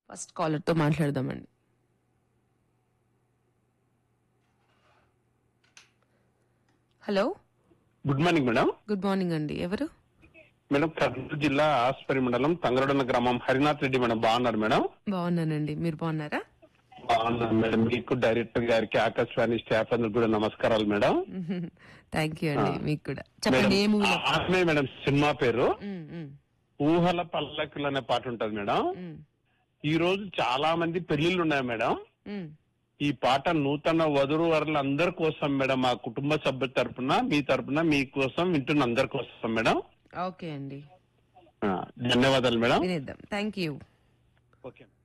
first caller తో మాట్లాడదామండి hello good morning madam good morning అండి ఎవరు మేడం కర్నూలు జిల్లా ఆస్పరి మండలం తంగరడన గ్రామం హరినాథ్ రెడ్డి మేడం బాగున్నారు మేడం బాగున్నానండి మీరు బాగున్నారా బాగున్నాను మేడం మీకు డైరెక్టర్ గారికి ఆకాశవాణి స్టాఫ్ అందరికి కూడా నమస్కారాలు మేడం థ్యాంక్ యూ అండి మీకు కూడా చెప్పండి ఏ మూవీలో ఆమె మేడం సినిమా పేరు ఊహల పల్లకిలు అనే పాట ఉంటది మేడం ఈ రోజు చాలా మంది పెళ్లిళ్ళు ఉన్నాయి మేడం ఈ పాట నూతన వధురు వరుల అందరి కోసం మేడం మా కుటుంబ సభ్యుల తరపున మీ తరపున మీ కోసం వింటున్న అందరి కోసం మేడం ఓకే అండి ఆ, ధన్యవాదాలు మేడం వినేద్దాం థ్యాంక్ యూ ఓకే